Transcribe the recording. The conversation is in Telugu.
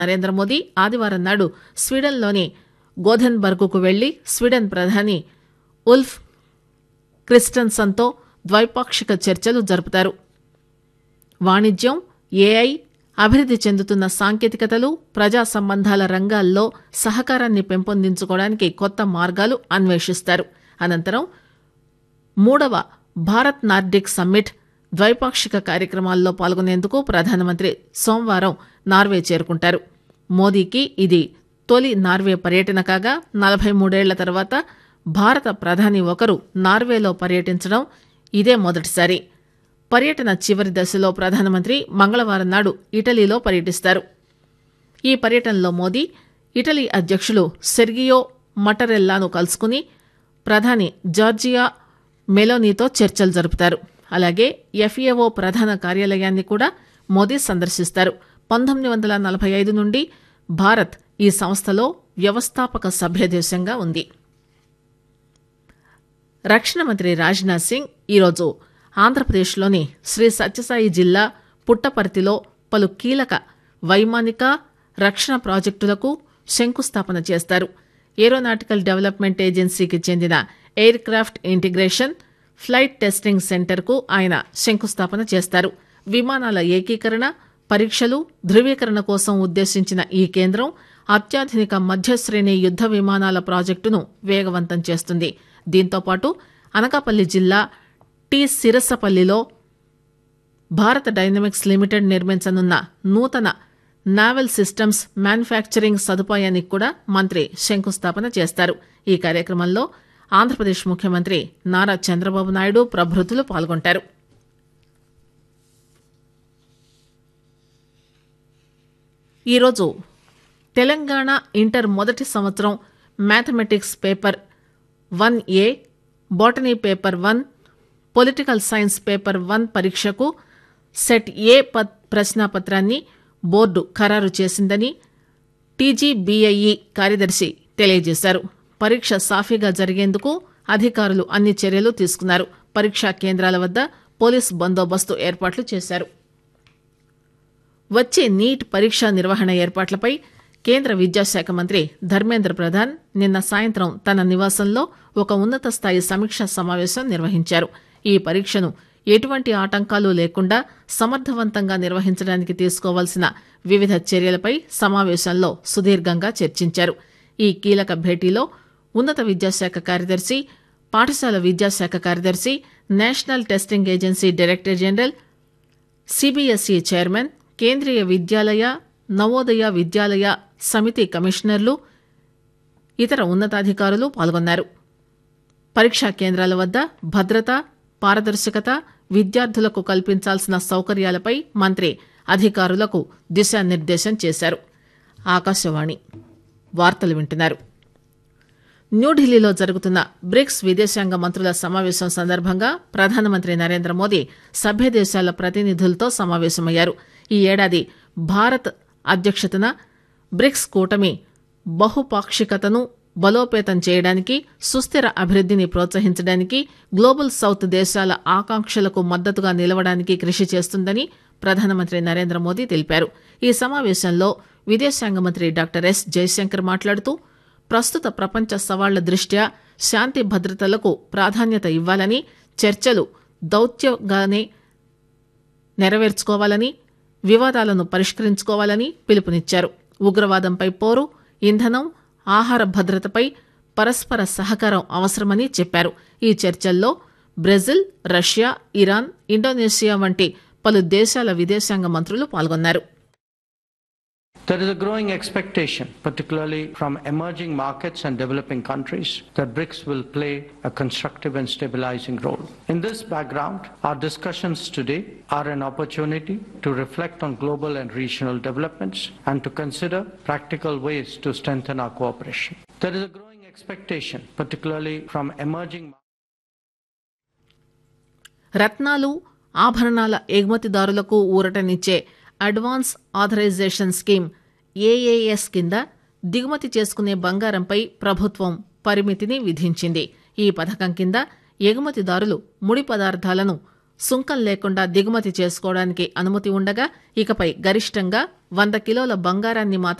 నరేంద్ర మోదీ ఆదివారం నాడు స్వీడన్లోని గోధెన్బర్గ్కు వెళ్లి స్వీడన్ ప్రధాని ఉల్ఫ్ క్రిస్టన్సన్తో ద్వైపాక్షిక చర్చలు జరుపుతారు వాణిజ్యం ఏఐ అభివృద్ది చెందుతున్న సాంకేతికతలు ప్రజా సంబంధాల రంగాల్లో సహకారాన్ని పెంపొందించుకోవడానికి కొత్త మార్గాలు అన్వేషిస్తారు అనంతరం మూడవ భారత్ నార్డిక్ సమ్మిట్ ద్వైపాక్షిక కార్యక్రమాల్లో పాల్గొనేందుకు ప్రధానమంత్రి సోమవారం నార్వే చేరుకుంటారు మోదీకి ఇది తొలి నార్వే పర్యటన కాగా నలభై మూడేళ్ల తర్వాత భారత ప్రధాని ఒకరు నార్వేలో పర్యటించడం ఇదే మొదటిసారి పర్యటన చివరి దశలో ప్రధానమంత్రి మంగళవారం నాడు ఇటలీలో పర్యటిస్తారు ఈ పర్యటనలో మోదీ ఇటలీ అధ్యక్షులు సెర్గియో మటరెల్లాను కలుసుకుని ప్రధాని జార్జియా మెలోనీతో చర్చలు జరుపుతారు అలాగే ఎఫ్ఏఓ ప్రధాన కార్యాలయాన్ని కూడా మోదీ సందర్శిస్తారు పంతొమ్మిది వందల నలభై ఐదు నుండి భారత్ ఈ సంస్థలో వ్యవస్థాపక సభ్యదేశంగా ఉంది రక్షణ మంత్రి రాజ్నాథ్ సింగ్ ఈరోజు ఆంధ్రప్రదేశ్లోని శ్రీ సత్యసాయి జిల్లా పుట్టపర్తిలో పలు కీలక వైమానిక రక్షణ ప్రాజెక్టులకు శంకుస్థాపన చేస్తారు ఏరోనాటికల్ డెవలప్మెంట్ ఏజెన్సీకి చెందిన aircraft integration flight testing సెంటర్కు ఆయన శంకుస్థాపన చేస్తారు విమానాల ఏకీకరణ పరీక్షలు ధృవీకరణ కోసం ఉద్దేశించిన ఈ కేంద్రం అత్యాధునిక మధ్యశ్రేణి యుద్ద విమానాల ప్రాజెక్టును వేగవంతం చేస్తుంది దీంతోపాటు అనకాపల్లి జిల్లా టి సిరసపల్లిలో భారత డైనమిక్స్ లిమిటెడ్ నిర్మించనున్న నూతన నావెల్ సిస్టమ్స్ మ్యానుఫ్యాక్చరింగ్ సదుపాయానికి కూడా మంత్రి శంకుస్థాపన చేస్తారు ఈ కార్యక్రమంలో ఆంధ్రప్రదేశ్ ముఖ్యమంత్రి నారా చంద్రబాబు నాయుడు ప్రభృతులు పాల్గొంటారు ఈరోజు తెలంగాణ ఇంటర్ మొదటి సంవత్సరం mathematics paper one A botany paper one political science paper one పరీక్షకు సెట్ ఏ ప- ప్రశ్నాపత్రాన్ని బోర్డు ఖరారు చేసిందని టీజీబీఐఈ కార్యదర్శి తెలియజేశారు పరీక్ష సాఫీగా జరిగేందుకు అధికారులు అన్ని చర్యలు తీసుకున్నారు పరీక్షా కేంద్రాల వద్ద పోలీస్ బందోబస్తు ఏర్పాట్లు చేశారు వచ్చే నీట్ పరీక్ష నిర్వహణ ఏర్పాట్లపై కేంద్ర విద్యాశాఖ మంత్రి ధర్మేంద్ర ప్రధాన్ నిన్న సాయంత్రం తన నివాసంలో ఒక ఉన్నత స్థాయి సమీక్షా సమావేశం నిర్వహించారు ఈ పరీక్షను ఎటువంటి ఆటంకాలు లేకుండా సమర్థవంతంగా నిర్వహించడానికి తీసుకోవాల్సిన వివిధ చర్యలపై సమావేశంలో సుదీర్ఘంగా చర్చించారు ఈ కీలక భేటీలో ఉన్నత విద్యాశాఖ కార్యదర్శి పాఠశాల విద్యాశాఖ కార్యదర్శి national testing agency director general CBSE chairman Kendriya Vidyalaya Navodaya విద్యాలయ సమితి కమిషనర్లు ఇతర ఉన్నతాధికారులు పాల్గొన్నారు పరీక్షా కేంద్రాల వద్ద భద్రత పారదర్శకత విద్యార్థులకు కల్పించాల్సిన సౌకర్యాలపై మంత్రి అధికారులకు దిశానిర్దేశం చేశారు ఆకాశవాణి వార్తలు వింటున్నారు న్యూఢిల్లీలో జరుగుతున్న బ్రిక్స్ విదేశాంగ మంత్రుల సమావేశం సందర్భంగా ప్రధానమంత్రి నరేంద్ర మోదీ సభ్య దేశాల ప్రతినిధులతో సమావేశమయ్యారు ఈ ఏడాది భారత్ అధ్యక్షతన బ్రిక్స్ కూటమి బహుపాక్షికతను బలోపేతం చేయడానికి సుస్థిర అభివృద్ధిని ప్రోత్సహించడానికి గ్లోబల్ సౌత్ దేశాల ఆకాంక్షలకు మద్దతుగా నిలవడానికి కృషి చేస్తుందని ప్రధానమంత్రి నరేంద్ర మోదీ తెలిపారు ఈ సమావేశంలో విదేశాంగ మంత్రి డాక్టర్ ఎస్ జయశంకర్ మాట్లాడుతూ ప్రస్తుత ప్రపంచ సవాళ్ల దృష్ట్యా శాంతి భద్రతలకు ప్రాధాన్యత ఇవ్వాలని చర్చలు దౌత్యంగానే నెరవేర్చుకోవాలని వివాదాలను పరిష్కరించుకోవాలని పిలుపునిచ్చారు ఉగ్రవాదంపై పోరు ఇంధనం ఆహార భద్రతపై పరస్పర సహకారం అవసరమని చెప్పారు ఈ చర్చల్లో బ్రెజిల్ రష్యా ఇరాన్ ఇండోనేషియా వంటి పలు దేశాల విదేశాంగ మంత్రులు పాల్గొన్నారు There is a growing expectation, particularly from emerging markets and developing countries, that BRICS will play a constructive and stabilizing role. In this background, our discussions today are an opportunity to reflect on global and regional developments and to consider practical ways to strengthen our cooperation. There is a growing expectation, particularly from emerging రత్నాలు ఆభరణాల ఎగుమతిదారులకు ఊరటనిచ్చే అడ్వాన్స్ ఆథరైజేషన్ స్కీమ్ ఏఏఎస్ కింద దిగుమతి చేసుకునే బంగారంపై ప్రభుత్వం పరిమితిని విధించింది ఈ పథకం కింద ఎగుమతిదారులు ముడి పదార్థాలను సుంకం లేకుండా దిగుమతి చేసుకోవడానికి అనుమతి ఉండగా ఇకపై గరిష్టంగా వంద కిలోల బంగారాన్ని మాత్రమే